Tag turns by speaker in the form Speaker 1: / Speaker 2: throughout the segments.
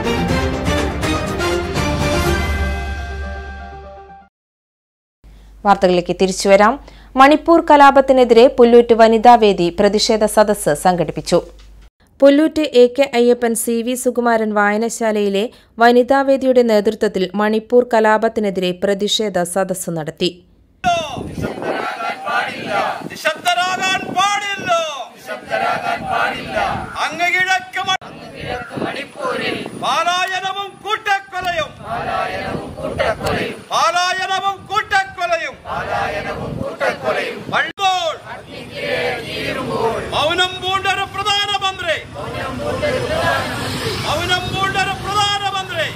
Speaker 1: വാർത്തകളിലേക്ക് തിരിച്ചുവരാം മണിപ്പൂർ കലാപത്തിനെതിരെ പുല്ലൂറ്റ് വനിതാവേദി പ്രതിഷേധ സദസ്സ് സംഘടിപ്പിച്ചു Pullut A K Ayyappan C V Sukumaran വായനശാലയിലെ വനിതാവേദിയുടെ നേതൃത്വത്തിൽ മണിപ്പൂർ കലാപത്തിനെതിരെ പ്രതിഷേധ സദസ്സ് നടത്തി
Speaker 2: നിശബ്ദരാകാൻ പാടില്ല അങ്ങ് കിഴക്ക് മണിപ്പൂരിൽ പാലായനവും കൂട്ടക്കൊലയും പാലായനവും കൂട്ടക്കൊലയും വഴുമ്പോൾ മൗനം പൂണ്ടൊരു പ്രധാനമന്ത്രി മൗനം പൂണ്ടൊരു പ്രധാനമന്ത്രി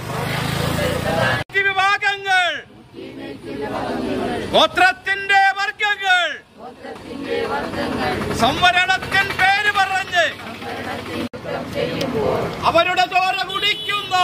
Speaker 2: വിഭാഗങ്ങൾ ഗോത്രത്തിന്റെ വർഗങ്ങൾ സംവരണത്തിൻ പേര് പറഞ്ഞ് അവരുടെ ചോര കുടിക്കുന്നു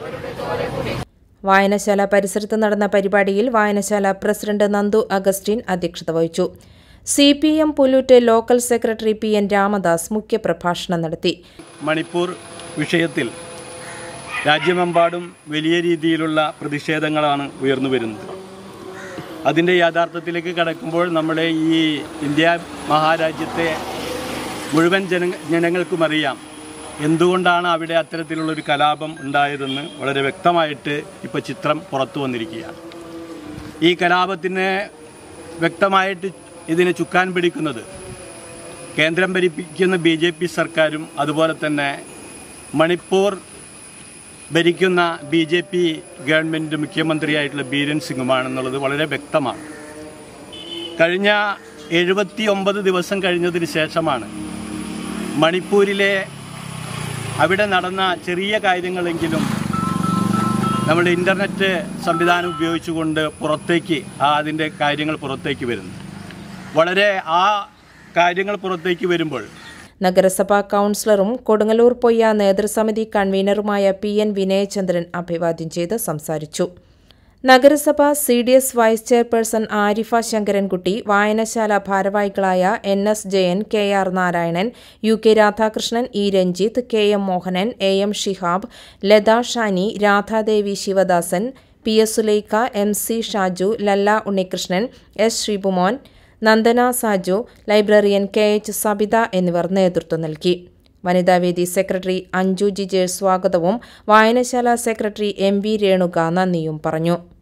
Speaker 1: വായനശാല പരിസരത്ത് നടന്ന പരിപാടിയിൽ വായനശാല പ്രസിഡന്റ് നന്ദു അഗസ്റ്റിൻ അധ്യക്ഷത വഹിച്ചു C P M Pullut local secretary P N Ramadas മുഖ്യപ്രഭാഷണം നടത്തി
Speaker 3: മണിപ്പൂർ വിഷയത്തിൽ രാജ്യമെമ്പാടും വലിയ രീതിയിലുള്ള പ്രതിഷേധങ്ങളാണ് ഉയർന്നു വരുന്നത് അതിൻ്റെ യാഥാർത്ഥ്യത്തിലേക്ക് കടക്കുമ്പോൾ നമ്മുടെ ഈ ഇന്ത്യ മഹാരാജ്യത്തെ മുഴുവൻ ജന ജനങ്ങൾക്കും അറിയാം എന്തുകൊണ്ടാണ് അവിടെ അത്തരത്തിലുള്ളൊരു കലാപം ഉണ്ടായതെന്ന് വളരെ വ്യക്തമായിട്ട് ഇപ്പോൾ ചിത്രം പുറത്തു വന്നിരിക്കുകയാണ് ഈ കലാപത്തിന് വ്യക്തമായിട്ട് ഇതിനെ ചുക്കാൻ പിടിക്കുന്നത് കേന്ദ്രം ഭരിപ്പിക്കുന്ന ബി ജെ പി സർക്കാരും അതുപോലെ തന്നെ മണിപ്പൂർ ഭരിക്കുന്ന ബി ജെ പി ഗവൺമെൻറ് മുഖ്യമന്ത്രിയായിട്ടുള്ള ബീരൻ സിംഗുമാണെന്നുള്ളത് വളരെ വ്യക്തമാണ് കഴിഞ്ഞ എഴുപത്തി ഒമ്പത് ദിവസം കഴിഞ്ഞതിന് ശേഷമാണ് മണിപ്പൂരിലെ അവിടെ നടന്ന ചെറിയ കാര്യങ്ങളെങ്കിലും നമ്മൾ ഇൻ്റർനെറ്റ് സംവിധാനം ഉപയോഗിച്ചുകൊണ്ട് പുറത്തേക്ക് ആ അതിൻ്റെ കാര്യങ്ങൾ പുറത്തേക്ക് വരുന്നു വളരെ ആ കാര്യങ്ങൾ പുറത്തേക്ക് വരുമ്പോൾ
Speaker 1: നഗരസഭാ കൌൺസിലറും കൊടുങ്ങല്ലൂർ പൊയ്യ നേതൃസമിതി കൺവീനറുമായ പി എൻ വിനയചന്ദ്രൻ അഭിവാദ്യം ചെയ്ത് സംസാരിച്ചു നഗരസഭ C D S vice chairperson Arifa Sankarankutty വായനശാല ഭാരവാഹികളായ N S Jayan K R Narayanan U K Radhakrishnan E Ranjith K M Mohanan A M Shihab Latha Shani Radhadevi Sivadasan P S Sulaikha M C Shaju Lalla Unnikrishnan S Sreebumon Nandana Saju librarian K H Sabitha എന്നിവർ നേതൃത്വം നൽകി വനിതാവേദി സെക്രട്ടറി അഞ്ജു ജിജേഷ് സ്വാഗതവും വായനശാല സെക്രട്ടറി എം വി രേണുക നന്ദിയും പറഞ്ഞു